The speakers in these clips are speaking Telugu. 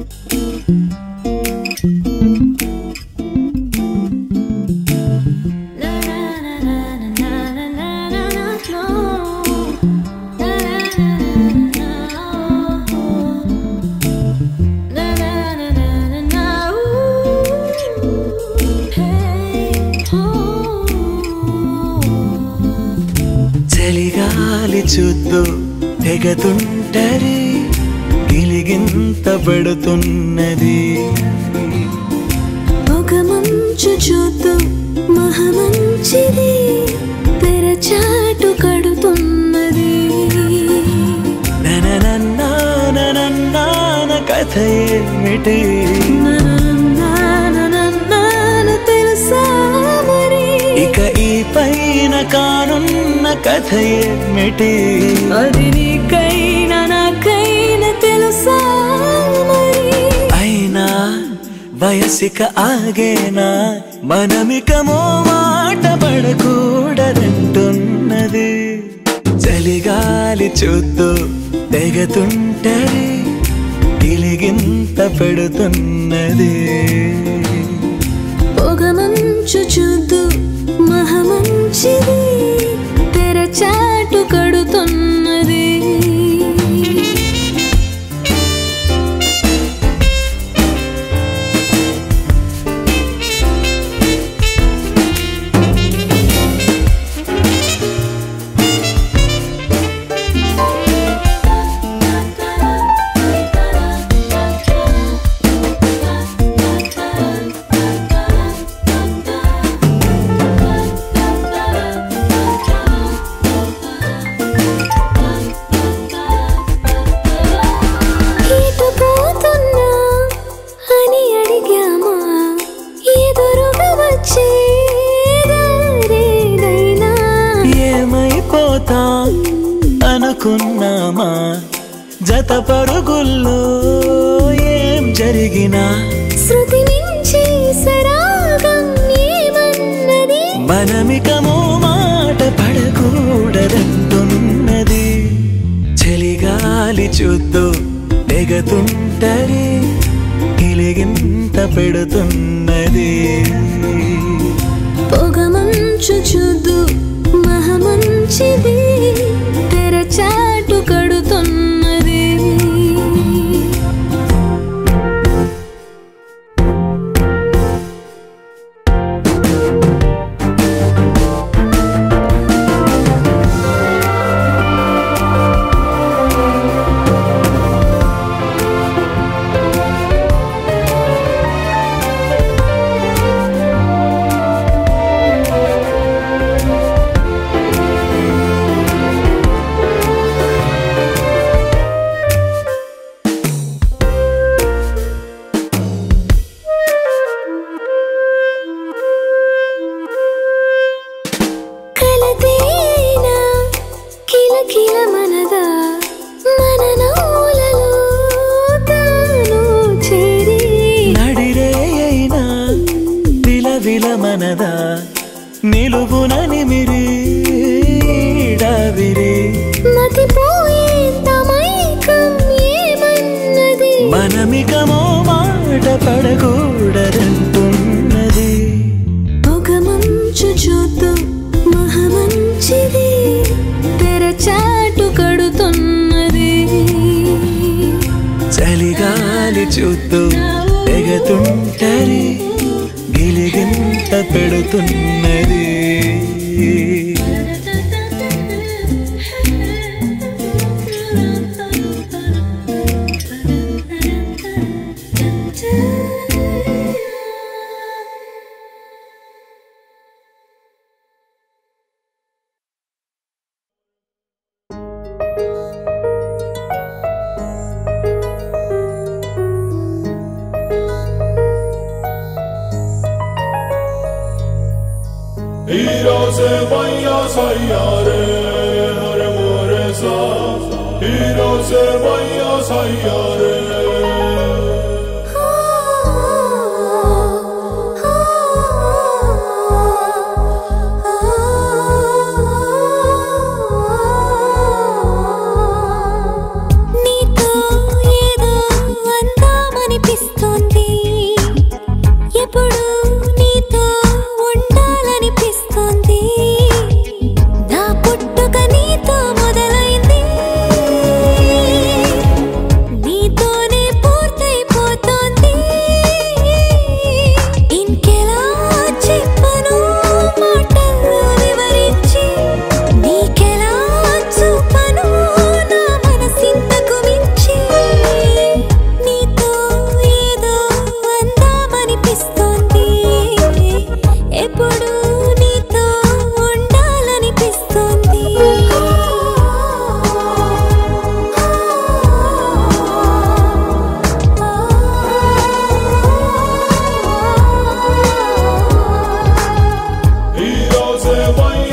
చలిగాలి చూద్దు తెగతుంటరి గిలిగింత పడుతున్నది ఒక మంచు చూద్దు మహమంచిది తెరచాటు కడుతున్నది నననన్నాననన్నాన కథ ఏమిటి నన్ను తెలుసా మరి ఇక ఈ పైన కానున్న కథ ఏమిటి అది నీకైనా నాకైనా తెలుసా మరి అయినా వయసిక ఆగేనా మనమికమో మాట పడకూడదంటున్నది చలిగాలి చూద్దు తెగతుంటరి గిలిగింత పెడుతున్నది పొగ మంచు చూద్దు మహమంచిది తెరచాటు కడుతున్నది ఇటు పోతున్నా అని అడిగామా ఎదురుగా వచ్చే దారేదైనా ఏమైపోతా అనుకున్నామా జత పరుగుల్లో ఏం జరిగినా శృతి మించి సరాగం ఏమన్నది మనమికమో మాట పడకూడదంటున్నది చలిగాలి చూద్దు తెగతుంటరి గిలిగింత పెడుతున్నది పొగ మంచు చూద్దు మహమంచిది తెరచాటు కడుతున్నది కలతేనా కిలకిల మనదా మన నవ్వులలో తాను చేరి నడిరే అయినా విలవిల మనదా నిలువున నిమిరి డావిరి మతిపోయేంత మైకం ఏమన్నది మనమికమో మాట పడకూడదంటున్నది పొగ మంచు చూద్దు మహమంచిది తెరచాటు కడుతున్నది చలిగాలి చూద్దు తెగతుంటరి గిలిగింత పెడుతున్నది हीरो से भैया सैया रे हरे मोरे सा हीरो से भैया सैया रे నీతో ఏదో అందామని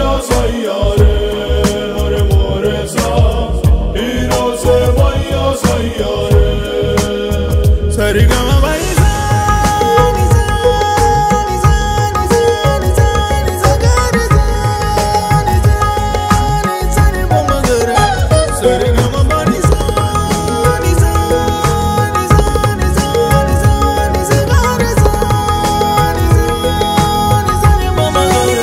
भैया सैया रे अरे मोरे सा हीरो से भैया सैया रे సరిగమ వైసా నిసా నిసా నిసా నిసా నిసా గరిసా నిసా నిసా ని బొమ్మగర సరిగమ మనిసా నిసా నిసా నిసా నిసా నిసా గరిసా నిసా నిసా ని బొమ్మగర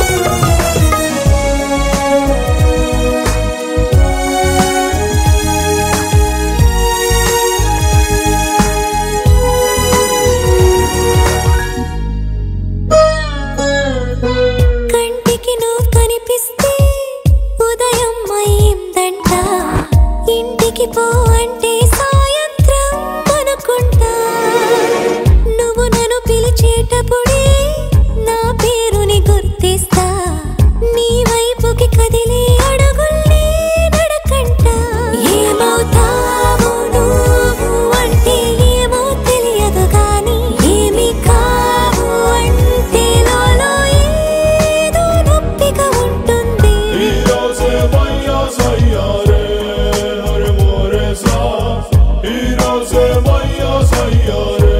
కంటికి నువ్వు కనిపిస్తే ఉదయం అయిందంట ఇంటికి పో అంటే సాయంత్రం అనుకుంటా నువ్వు నన్ను పిలిచేటప్పుడే నా పేరుని గుర్తిస్తా నీ వైపుకి కదిలే అడుగుల్ని నడకంట ఏమవుతావు నువ్వు అంటే ఏమో తెలియదు గాని ఏమి కావు అంటే లోలో ఏదో నొప్పిగా ఉంటుంది हीरो से भैया सैया रे अरे मोरे सा हीरो से भैया सैया रे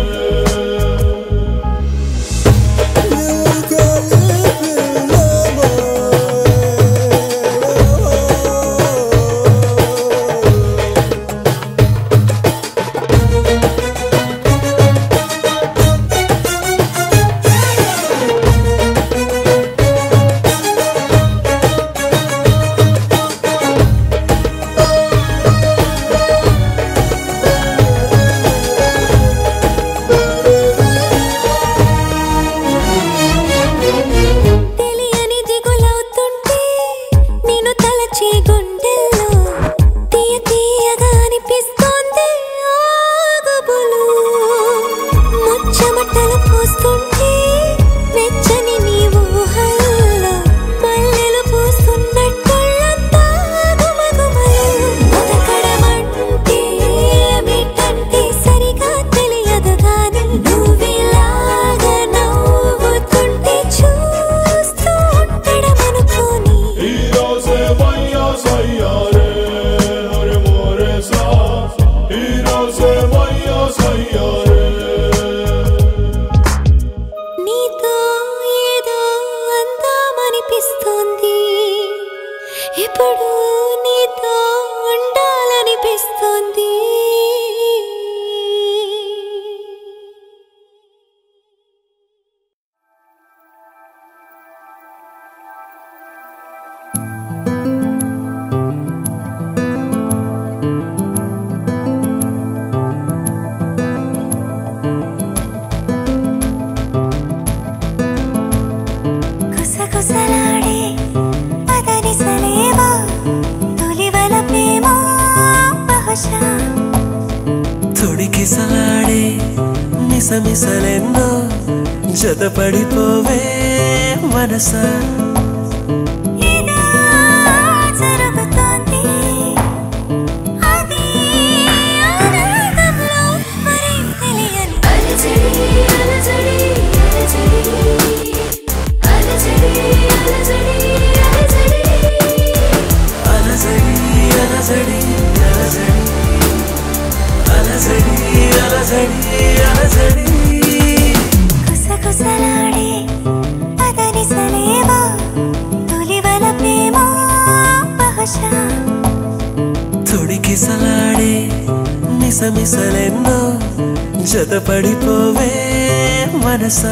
తెలియని దిగులవుతుంటే నేను తలచే గుండెల్లో తీయ తీయగా అనిపిస్తోంది ఆగుబులు ముచ్చమటలు పోస్తుంటే వెచ్చని నీ ఊహల్లో మల్లెలు పూస్తున్నట్టుళ్ళంతా గుమగుమలు బతకడమంటే ఏమిటంటే సరిగా తెలియదు గాని నువ్విలాగా నవ్వుతుంటే చూస్తూ ఉండడమనుకోని हीरो से भैया सैया रे अरे मोरे सा हीरो से भैया सैया रे నీతో ఏదో అందామనిపిస్తోంది ఇప్పుడు నీతో ఉండాలనిపిస్తోంది కుసకుసలాడే పదనిసలేవో తొలివల ప్రేమ బహుశా తొడికిసలాడే మిసమిసలెన్నో జతపడిపోవే మనసా ఏదో జరుగుతోంది అది ఆనందంలో మరేం తెలియని అలజడి అలజడి అలజడి అలజడి అలజడి అలజడి అలజడి అలజడి అలజడి అలజడి అలజడి కుసకుసలాడే పదనిసలేవో తొలివల ప్రేమ బహుశా తొడికిసలాడే మిసమిసలెన్నో జతపడిపోవే మనసా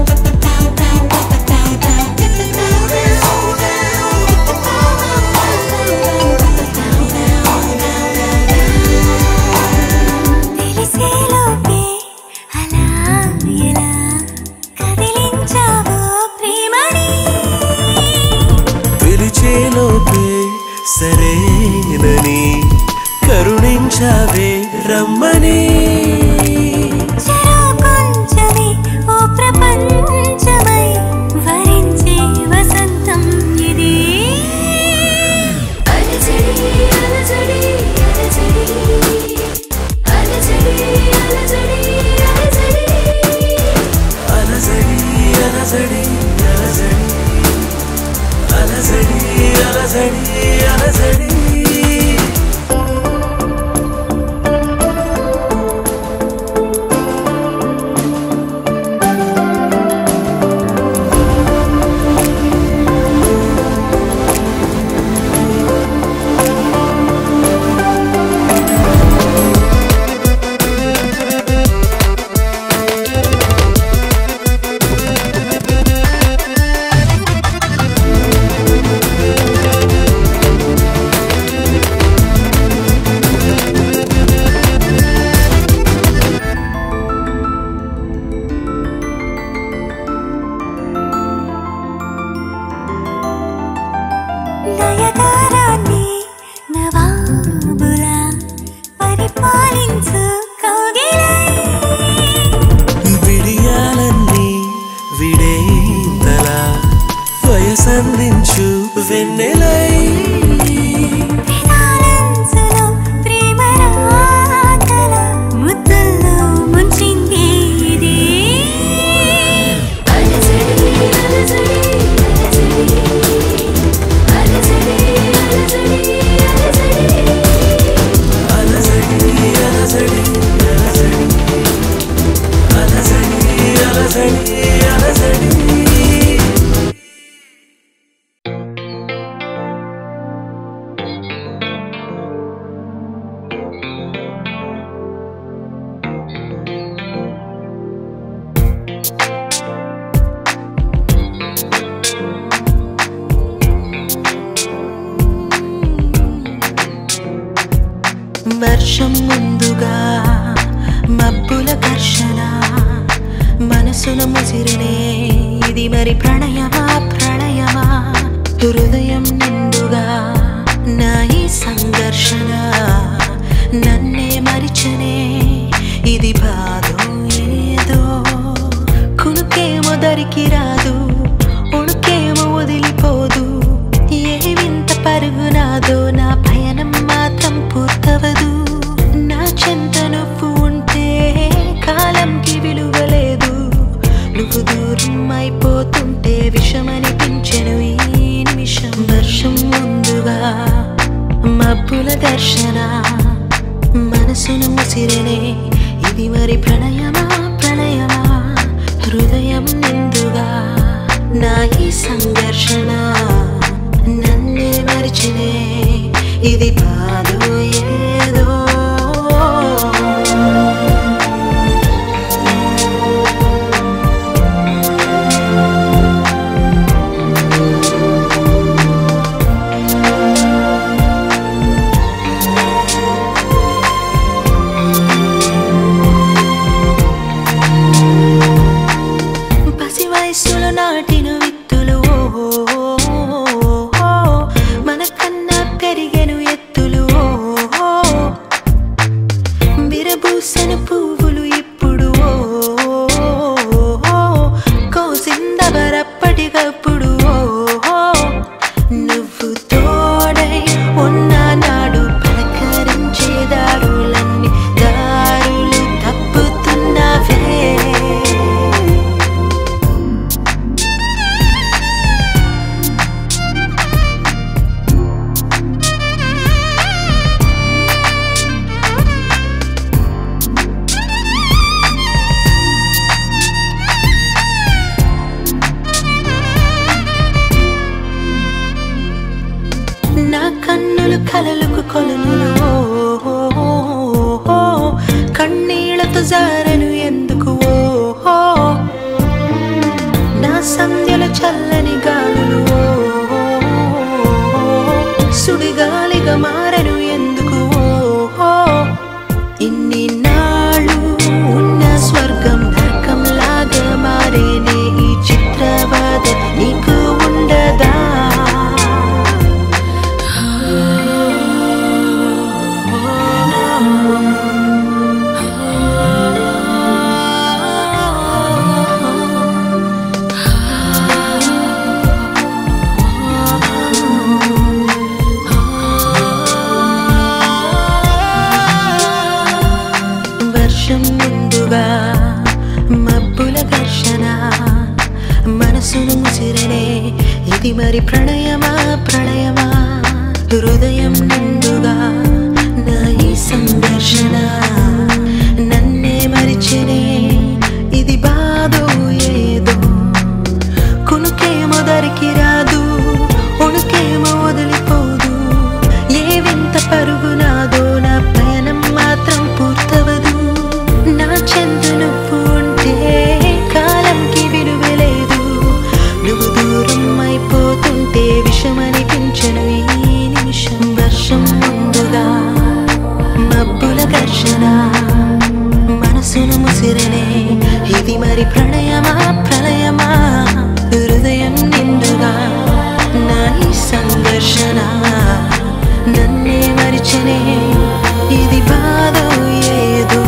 Thank you. రమ్మని చెరో కొంచెమే ఓ ప్రపంచమై వరించే వసంతం ఇది అలజడి అలజడి అలజడి అలజడి అలజడి అలజడి అలజడి అలజడి అలజడి అలజడి అలజడి నయగారాన్ని నవాబులా పరిపాలించు కౌగిలై విడియాలన్నీ విడేతల వయసందించు వెన్నెలై విధాలంచులో ప్రేమ రాతల ముద్దుల్లో ముంచింది ఇది అలజడి అలజడి అలజడి అలజడి అలజడి అలజడి అలజడి అలజడి అలజడి అలజడి వర్షం ముందుగా మబ్బుల ఘర్షణ మనసున ముసిరినే ఇది మరి ప్రణయమా ప్రణయమా హృదయం నిండుగా నా ఈ సంఘర్షణ నన్నే మరిచనే ఇది బాధో ఏదో కునుకేమో దరికి రాదు ఉణుకేమో వదిలిపోదు ఏ వింత పరుగునాదో నా పయనం మాత్రం పూర్తవదు నా చెంత నువ్వు ఉంటే కాలంకి విలువ లేదు నువ్వు దూరం అయిపోతుంటే విషమనిపించెను ఈ నిమిషం వర్షం ముందుగా మబ్బుల దర్శన మనసును ముసిరనే ఇది మరి ప్రణయమా ప్రణయమా హృదయం నిండుగా నా ఈ సంఘర్షణ నన్నే మరిచినే ఇది బాధో ఏదో పసి వయస్సులో నాటిన విత్తులు ఓహో మనకన్నా పెరిగెను ఎత్తులు ఓహో విరబూసెను పువ్వులు ఇప్పుడు ఓహో కోసిందవరప్పటికప్పుడు ఓహో నువ్వు తోడై ఉన్న నాడు పలకరించే దారులన్నీ దారులు తప్పుతున్నవే నా కన్నులు కలలకు కొలనులు ఓహో కన్నీళ్లతో జారను ఎందుకు ఓహో నా సంధ్యల చల్లని గాలులు ఓహో సుడిగాలిగా మారను ఎందుకు ఓహో ఇన్ని నాళ్ళు ఉన్న స్వర్గం నరకం లాగా మారేనే ఈ చిత్రవాద నీకు ఉండదా నిమిషం ముందుగా మబ్బుల ఘర్షణ మనసును ముసిరనే ఇది మరి ప్రణయమా ప్రళయమా హృదయం నిండుగా నా ఈ సందర్శన నన్నే మరిచినే ఇది బాధో ఏదో కునుకేమో దరికి రాదు ఉణుకేమో వదిలిపోదు ఏ వింత పరుగు నాదో నా పయనం మాత్రం పూర్తవదు నా చెందు నువ్వు ఉంటే కాలంకి విలువలేదు నువ్వు దూరం అయిపోతుంటే విషమనిపించను ఈ నిమిషం వర్షం ముందుగా మబ్బుల ఘర్షణ మనసును ముసిరనే ఇది మరి ప్రణయమా ప్రళయమా హృదయం నిండుగా నా ఈ సంఘర్షణ నన్నే మరిచనే ఇది బాధ ఏదో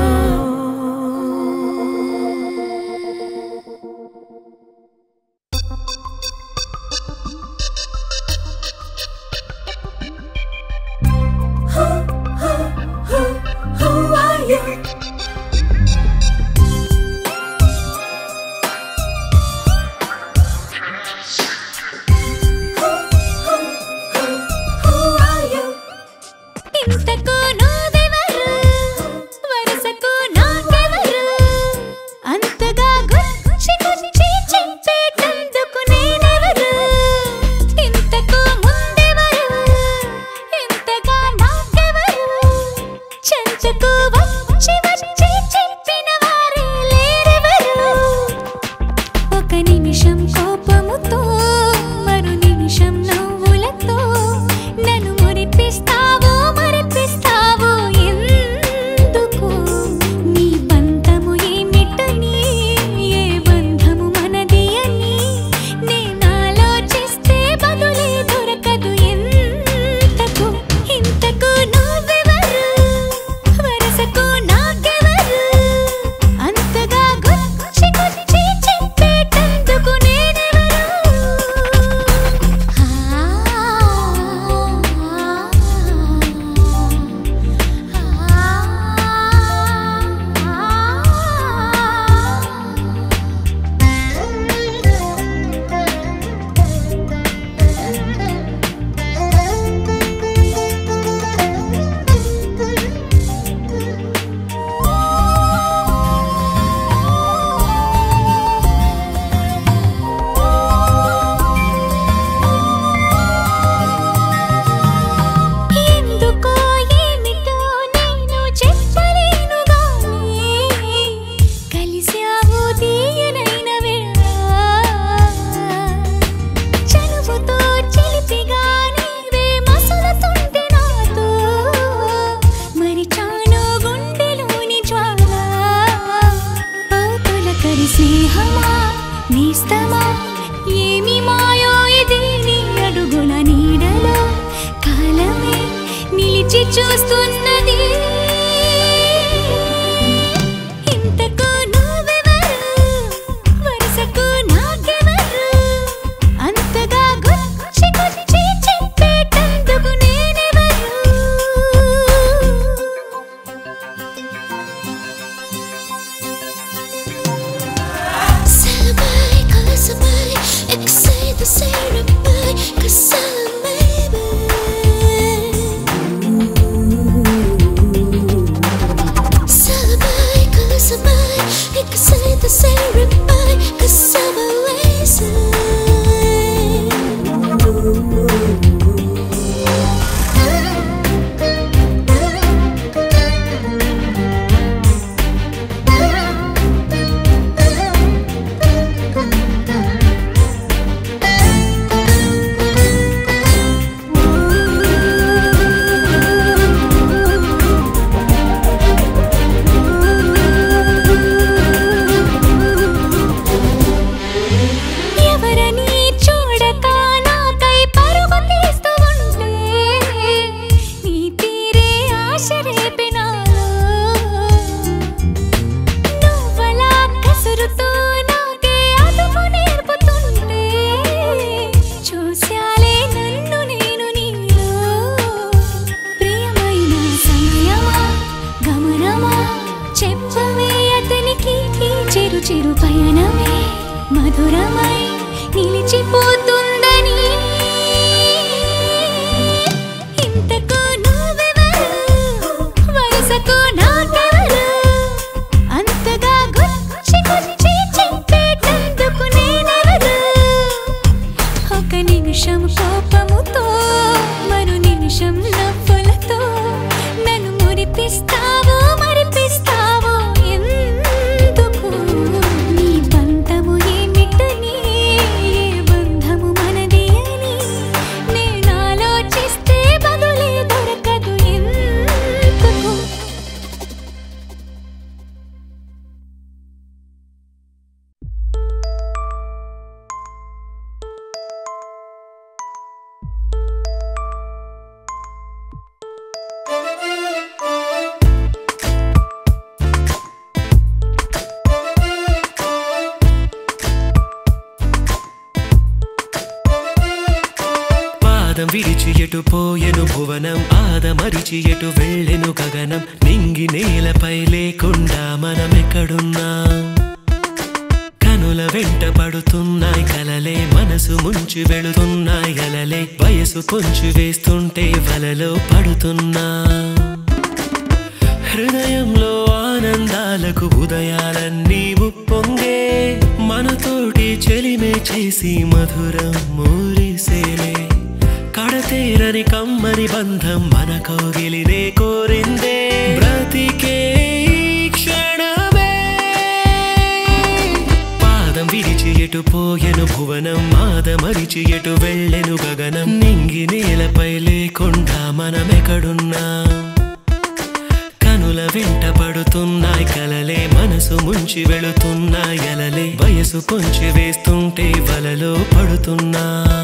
Who are you? Who are you? ఇంతకు నువ్వెవరు వరసకు నాకెవరు అంతగా గుచ్చి గుచ్చి చెప్పేటందుకు నేనెవరు ఇంతకు ముందెవరు ఇంతగా నాకెవరు చెంచుకు వచ్చి వచ్చి చెప్పిన వారే లేరెవరు ఒక నిమిషం కోపముతో మరు నిమిషం నవ్వులతో నన్ను మురిపిస్తావో మరిపిస్తావో ఎందుకు నీ బంధము ఏమిటని ఏ బంధము మనది అని నేను ఆలోచిస్తే బదులే దొరకదు ఎంతకు ఇంతకు నువ్వెవరు వరసకు నాకెవరు అంతగా గుచ్చి గుచ్చి చెప్పేటందుకు నేనెవరు ఎందుకో ఏమిటో నేను చెప్పలేను గానీ కలిసావు తీయనైన వేళ చనువుతో చిలిపిగా నీవే మసలుతుంటే నాతో మరిచాను గుండెలోని జ్వాల ఓ తొలకరి స్నేహమా నేస్తమా ఏమి మాయో ఇది నీ అడుగుల నీడలో కాలమే నిలిచి చూస్తున్నది ఇంతకు నువ్వెవరు వరుసకు నాకెవరు అంతగా గుచ్చి గుచ్చి చెప్పేటందుకు నేనెవరు Celebrate, celebrate, excite the celebrate, cause Celebrate, celebrate, excite the celebrate, cause చిరు పయనమే మధురమై నిలిచిపోతుందని ఇంతకు నువ్వెవరు వయసకు నాకెవరు అంతగా గుచ్చి గుచ్చి చింపేటందుకు నేనెవరు ఒక నిమిషం కోపముతో మరు నిమిషం నవ్వులతో నన్ను మురిపిస్తావో మరిపిస్తావో ఎందుకు నీ బంధము ఏమిటని ఏ బంధము మనది అని నేను ఆలోచిస్తే బదులే దొరకదు ఎందుకు పాదం విడిచి ఎటు పోయెను భువనం ఆదమరిచి ఎటు వెళ్ళెను గగనం నింగి నేలపై లేకుండా మనమెక్కడున్నా కనుల వెంట పడుతున్నాయి కలలే మనసు ముంచి వెళుతున్నాయి అలలే వయసు కొంచెం వేస్తుంటే వలలో పడుతున్నా హృదయంలో ఆనందాలకు ఉదయాలన్నీ ఉప్పొంగే మనతోటి చెలిమే చేసి మధురం మూరిసేలే కడతేరని కమ్మని బంధం మన కోగిలినే కోరిందే బ్రతికే ఈ క్షణమే పాదం విడిచి ఎటు పోయెను భువనం మాదమరిచి ఎటు వెళ్ళెను గగనం నింగి నేలపై లేకుండా మనమెక్కడున్నా కనుల వెంట పడుతున్నాయి కలలే మనసు ముంచి వెళుతున్నాయి అలలే వయసు కొంచె వేస్తుంటే వలలో పడుతున్నా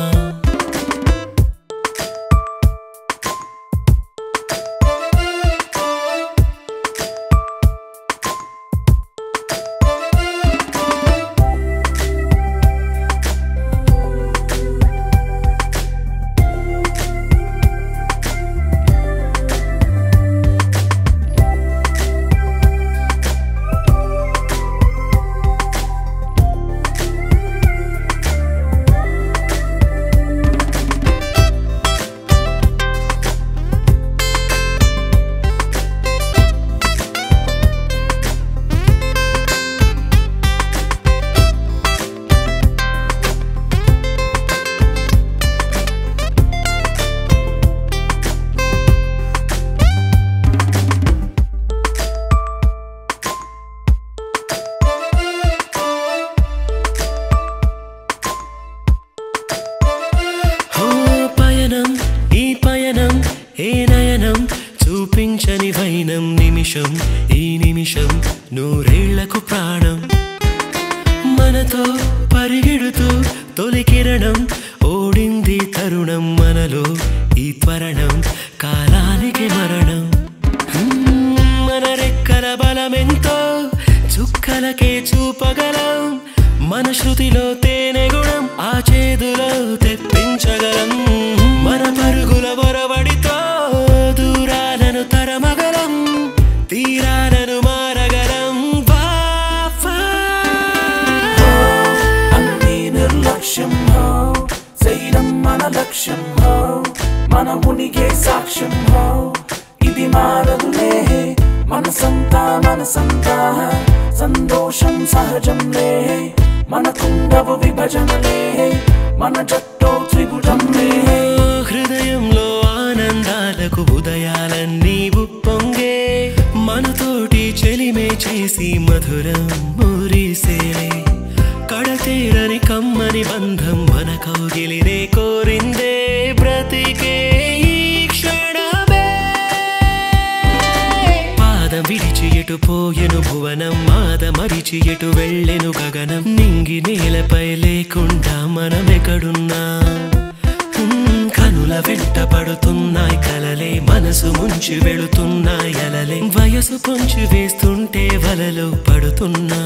ఓ పయనం ఈ పయనం ఏ నయనం చూపించని వైనం నిమిషం ఈ నిమిషం నూరేళ్లకు ప్రాణం మనతో పరిగెడుతూ తొలి కిరణం ఓడింది తరుణం మనలో ఈ త్వరణం కాలానికి మరణం హ్మ్, మన రెక్కల బలమెంతో చుక్కలకే చూపగలం మన శృతిలో తేనె గుణం ఆ చేదులో తెప్పించగలం మన పరుగుల బొరవడితో దూరాలను తరమగలం తీరాలను మారగలం వా, వా. అన్ని నిర్లక్ష్యం హో చేయడం మన లక్ష్యం హో మన ఉనికే సాక్ష్యం హో ఇది మారదులే మనసంతా మనసంతా సంతోషం సహజంలే మనకుండవు విభజనలే మన జట్టో త్రిభుజంలే హృదయంలో ఆనందాలకు ఉదయాలన్నీ ఉప్పొంగే మనతోటి చెలిమే చేసి మధురం మురిసేలే కడతీరని కమ్మని బంధం మన కౌగిలినే కోరిందే బ్రతికే ఈ క్షణమే పాదం విడిచి ఎటు పోయెను భువనం మాదమరిచి ఎటు వెళ్ళెను గగనం నింగి నేలపై లేకుండా మనమెక్కడున్నా హ్మ్, కనుల వెంట పడుతున్నాయి కలలే మనసు ముంచి వెళుతున్నాయి అలలే వయసు కొంచెం వేస్తుంటే వలలో పడుతున్నా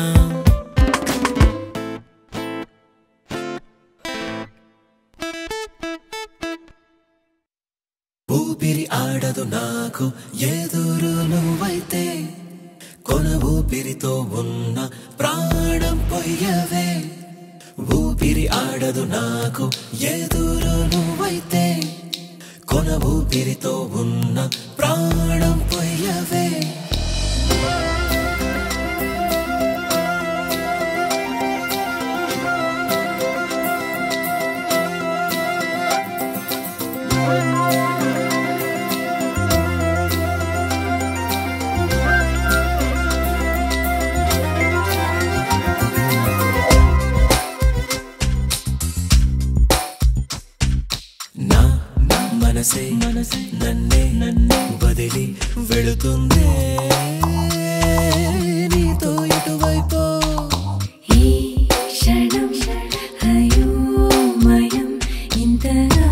ఊపిరి ఆడదు నాకు ఎదురు నువ్వైతే కొన ఊపిరితో ఉన్న ప్రాణం పొయ్యవే ఊపిరి ఆడదు నాకు ఎదురు నువ్వైతే కొన ఊపిరితో ఉన్న ప్రాణం పొయ్యవే నా నా మనసే మనసే నన్నే నన్నే వదిలి వెళుతుందే నీతో ఇటువైపో ఈ క్షణం అయోమయం ఇంతగా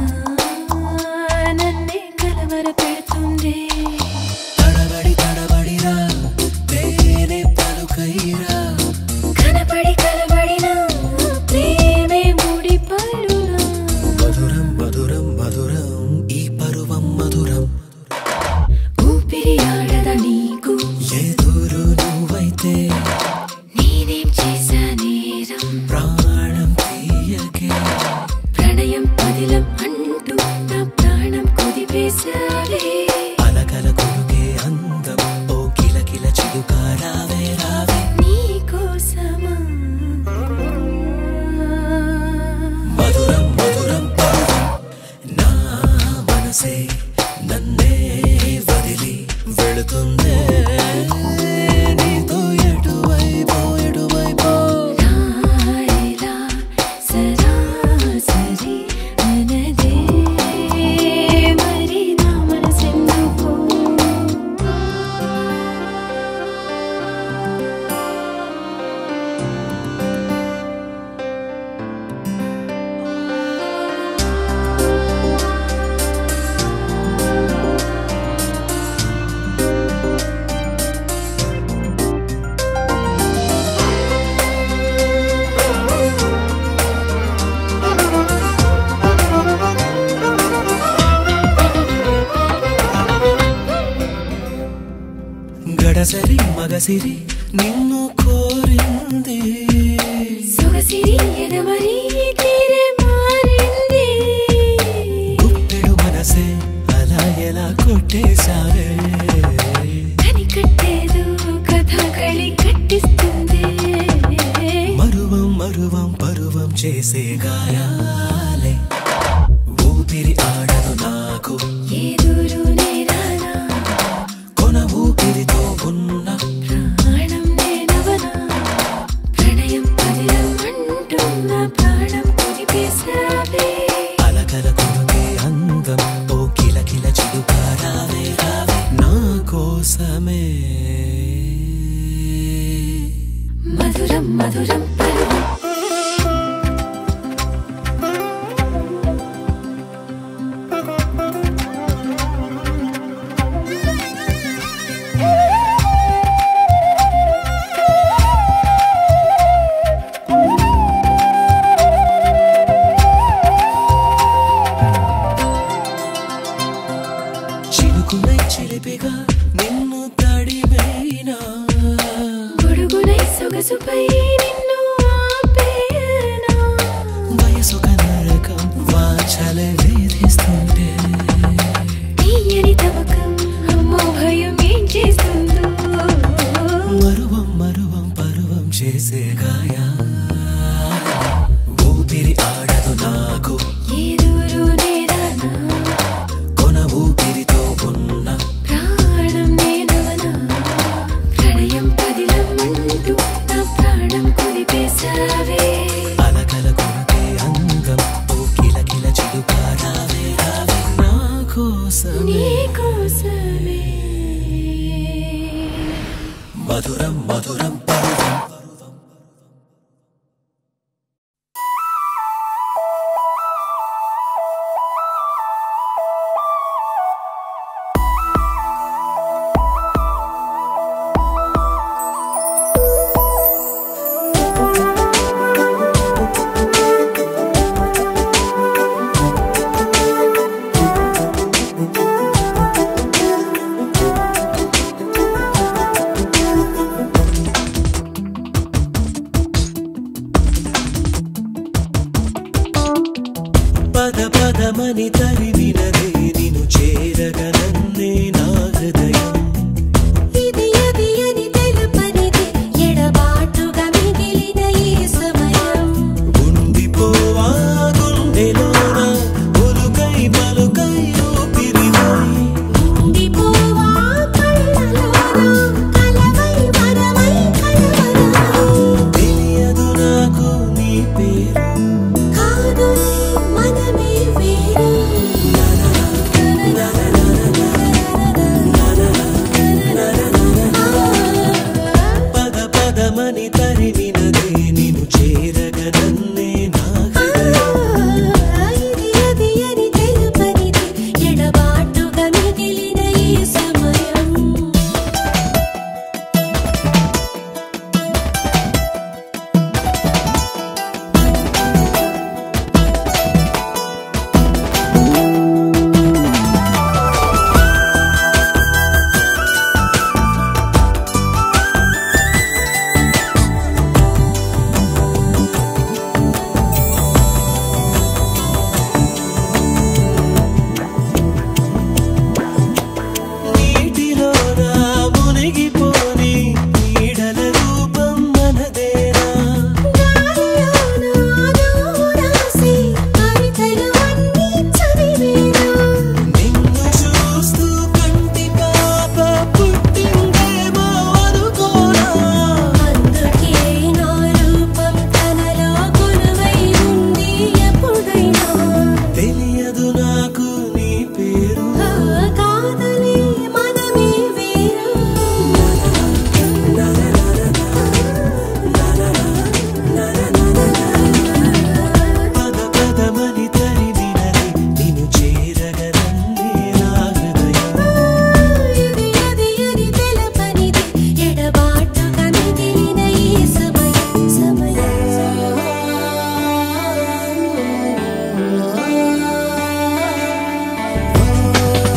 నన్నే కలవరపెడుతుందే తడబడి తడబడిరా తేనె పలుకైరా కనపడి కలబడిన ప్రేమే ముడిపడునా మధురం మధురం మధురం ఈ పరువం మధురం ఊపిరి ఆడద నీకు ఎదురు నువ్వైతే నేనేం చేశా నేరం ప్రాణం తీయకే ప్రణయం పదిలం అంటూ నా ప్రాణం కుదిపేశావే అలకల కొరుకే అందం ఓ కిలకిల చిలుక రావే రావే నీకోసమా మధురం మధురం పరువం నా మనసే నన్నే వదిలి వెళుతుందే నీతో ఎటువైపో ఎటువైపో రాయిలా సరాసరి అనదే మరి నా మనసెందుకో గడసరి మగసిరి నిన్ను కోరింది సొగసిరి ఎదమరి తీరే మారింది గుప్పెడు మనసే అలా ఎలా కొట్టేశావే కనికట్టేదో కథ కళి కట్టిస్తుంది మరువం మరువం పరువం చేసే గాయాలే ఊపిరి ఆడదు నాకు ఎదురు నేరానా కొన ఊపిరితో ఉన్న ప్రాణం నేనవనా ప్రణయం పదిలం అంటున్న ప్రాణం కుదిపేశావే అలకల కొడుకే అందం ఓ కిలకిల చిలుక రావే రావే నా కోసమే మధురం మధురం పలువం చిలుకునై చిలిపిగా నిన్ను తడివేనా గొడుగునై సొగసుపై నిన్ను ఆపేనా వయసు కనరకం వాచలే వేధిస్తుంటే తీయని తవకం అమ్మో భయం ఏం చేస్తుందో మరువం మరువం పరువం చేసే గాయా ఊపిరి ఆడదు నాకు ఎదురు నేరానా కొన ఊపిరితో ఉన్న ప్రాణం నేనవనా ప్రణయం పదిలం అంటూ నా ప్రాణం కుదిపేశావే అలకల కొరకే అందం ఓ కిలకిల చిలుక రావే రావే నా కోసమే నీకోసమే మధురం మధురం పరువం పదమని తరిమినదే నిన్ను చేరగనన్నే నా హృదయం ఇది అది అని తెలుపనిది ఎడబాటుగా మిగిలిన ఈ సమయం ఉండిపోవా గుండెలోన ఉలుకై పలుకై ఊపిరివై ఉండిపోవా కళ్ళలోన కలవై వరమై కలవరమై తెలియదు నాకు నీ పేరు కాదులే మనమే వేరు పద పదమని తరిమినదే నిన్ను చేరగనన్నే నా హృదయం ఇది అది అని తెలుపనిది ఎడబాటుగా మిగిలిన ఈ సమయం నీటిలోన మునిగిపోని నీడల రూపం మనదేనా గాలిలోన దూరాసి కవితలు అన్నీ చదివేనా నిన్ను చూస్తూ కంటి పాప పుట్టిందేమో అనుకోనా అందుకే నా రూపం తనలో కొలువై ఉంది ఎప్పుడైనా తెలియదు నాకు నీ పేరు ఆ కాదలే మనమే వేరు పద పదమని తరిమినది నిన్ను చేరగనన్నే నా హృదయం ఇది అది అని తెలుపనిది ఎడబాటుగా మిగిలిన ఈ సమయం సమయం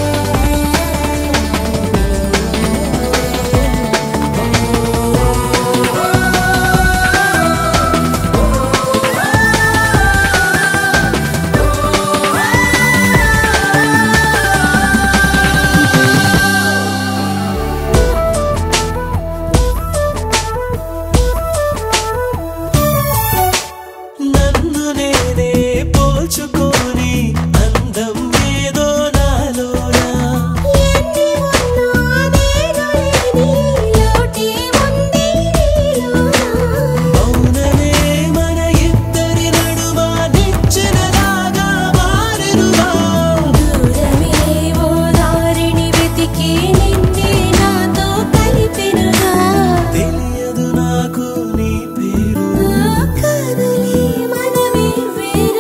నన్ను నేనే పోల్చుకొని అందం ఏదో నాలోనా ఎన్ని ఉన్నా నేనలేని లోటే ఉంది నీలోనా మౌనమే మన ఇద్దరి నడుమ నిచ్చెనలాగా మారెనుగా దూరమే ఓ దారిని వెతికి నిన్నే నాతో కలిపెనుగా తెలియదు నాకు నీ పేరు ఆ కదలే మనమే వేరు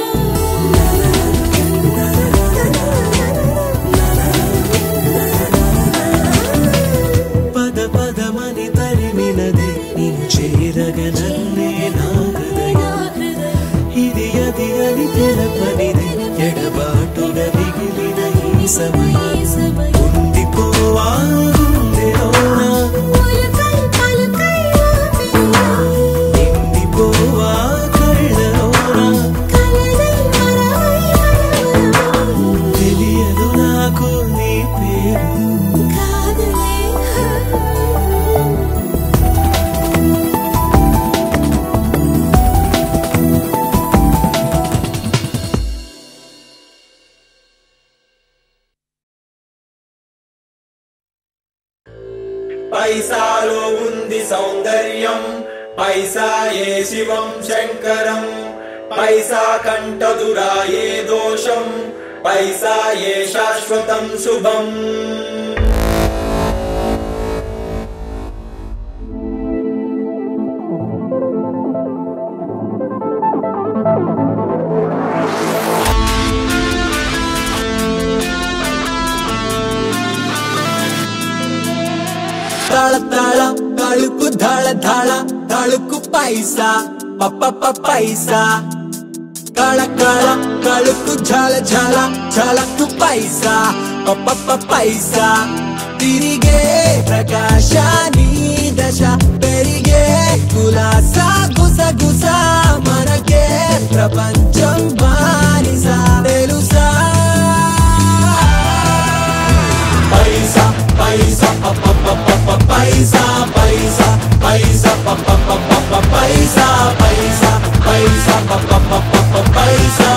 పద పదమని తరిమినదే నిన్ను చేరగనన్నే నా హృదయం ఇది అది అని తెలపనిది ఎడబాటుగా మిగిలిన ఈ సమయం ఉండిపోవా గుండెలోన ఉలకై పలుకై ఊపిరిలో నిండిపోవా కళ్ళలోన కలలై మరవై కలవరమై తెలియదు నాకు నీ పేరు కాదులే పైసాలో ఉంది సౌందర్యం పైసాయే శివం శంకరం పైసా కంటదురాయే దోషం పైసాయే శాశ్వతం శుభం తాళ తాళ తళుకు ధాళ ధాళ తళుకు పైసా పప్ప పైసా కళ కళ కళుకు ఝాల ఝాల ఝాలకు పైసా పప్ప పైసా తిరిగే ప్రకాశాని దశ పెరిగే కులాసా గుస గుస మనకే ప్రపంచం బానిస తెలుసా పైసా పైసా పైసా ప ప ప ప ప పైసా పైసా పైసా ప ప ప ప ప పైసా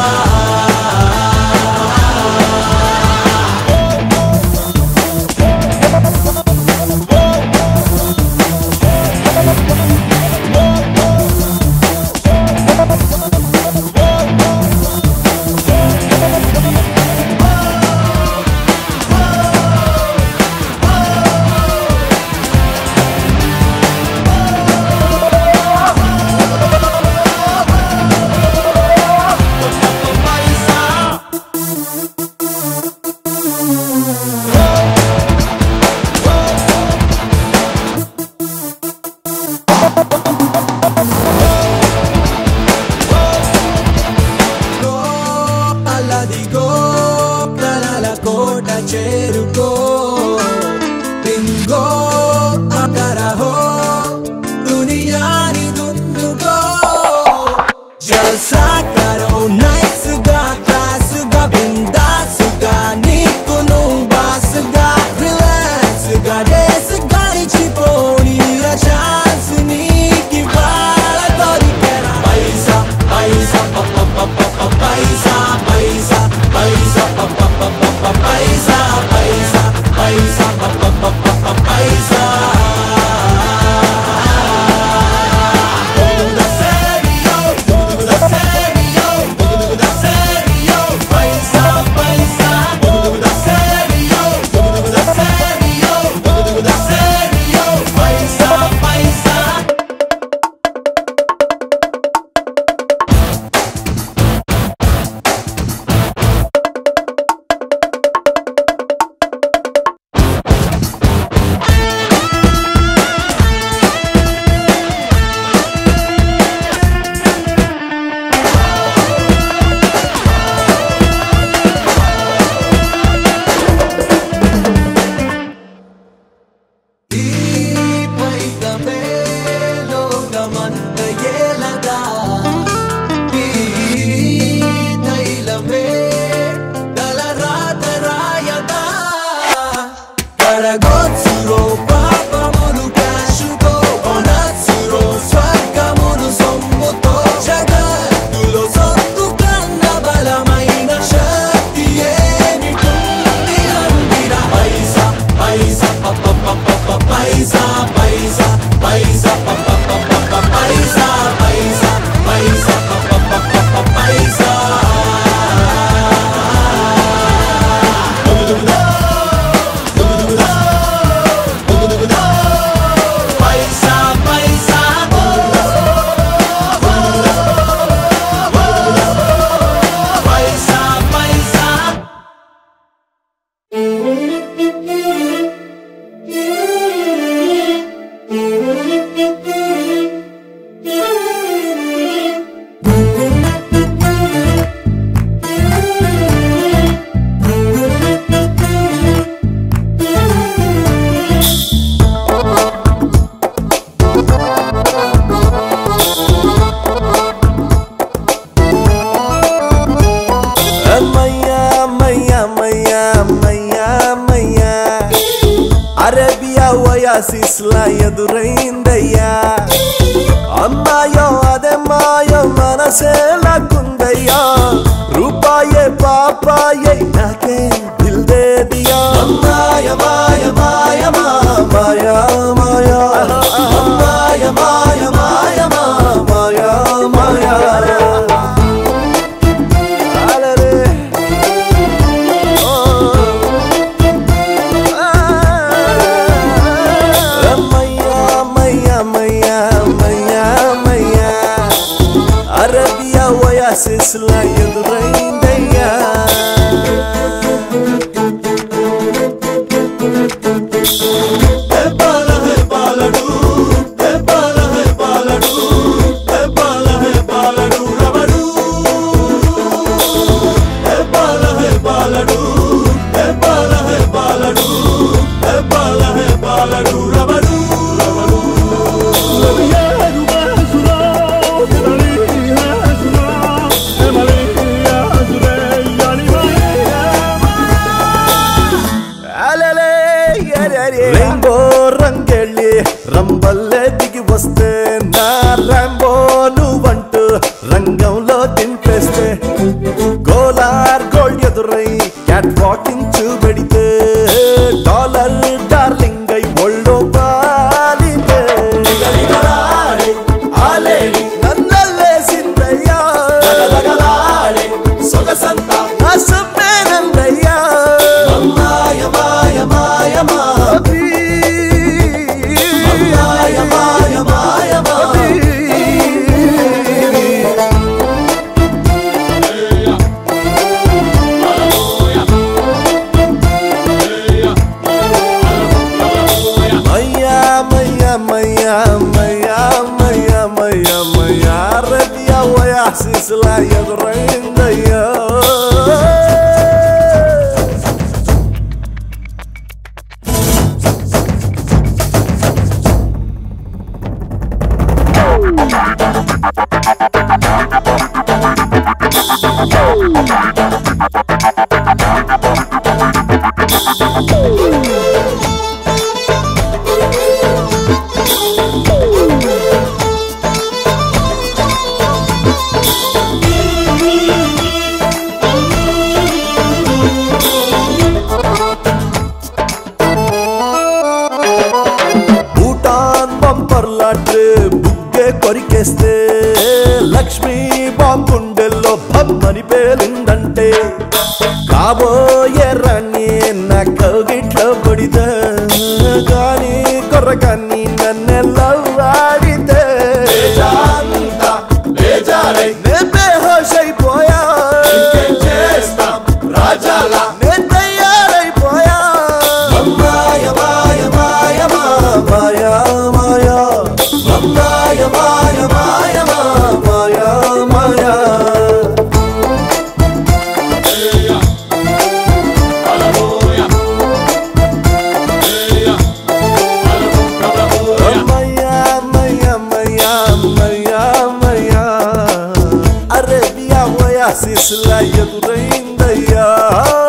గో అల్లదిగో కలల కోట చేరుకో బింగో అకరహో దునియాని దుందుకో జల్సా కరో నైస్ గా క్లాస్ గా బిందాస్ గా నీకు నువ్వు బాస్ గా రిలాక్స్ గా డేస్ గడిచిపోని ఛాన్స్ నీకి వాళ్ళ దొరికెరా పైసా పైసా ప ప ప ప ప పైసా పైసా పైసా ప ప ప ప ప పైసా పైసా పైసా ప ప ప ప ప పైసా ఈ పైకమే లోకమంత ఏలగా ఈ తైలమే తలరాత రాయగా కడగొచ్చురో పాపమును కాశుతో కొనచ్చురో స్వర్గమును సొమ్ముతో జగత్తులో సొత్తు కన్న బలమైన శక్తి ఏమిటుంది అందిరా పైసా పైసా ప ప ప ప ప పైసా పైసా పైసా ప ప ప ప ప పైసా పైసా పైసా ప ప ప ప ప పైసా పైసా పైసా పైసా పైసా అమ్మయ్యా అమ్మయ్యా అమ్మయ్యా అమ్మయ్యా అమ్మయ్యా అరేబియా వయాసిస్లా ఎదురైందయ్యా అమ్మాయో అదే మాయో మనసే లాక్కుందయ్యా రూపాయే పాపాయే నాకే దిల్ దే దియా మాయ మాయ మాయ మా మాయ మాయ మాయ మాయ మాయ మా మాయ మాయ Alere. అమ్మయ్యా అమ్మయ్యా అమ్మయ్యా అమ్మయ్యా అమ్మయ్యా అరబియా వయాసిస్లా ఎదురైందయ్యా Yeah. భూటాన్ బంపర్లాట్రే బుగ్గే కొరికేస్తే లక్ష్మీ బాంబుండెల్లో బమ్మని పేలిందంటే కాబోయే రాణి నా కౌగిట్లో పడితే కానీ కొర్రకాన్ని నన్నెల్లవాడితే నే బేహోష్ అయిపోయా రాజాలా నే తయారైపోయా మాయ మాయ మాయ మాయ మాయ మాయ మాయ మాయ మాయ మాయ Maya, Maya, Maya, Maya, Maya Arabia, Oasis, la ఎదురైందయ్యా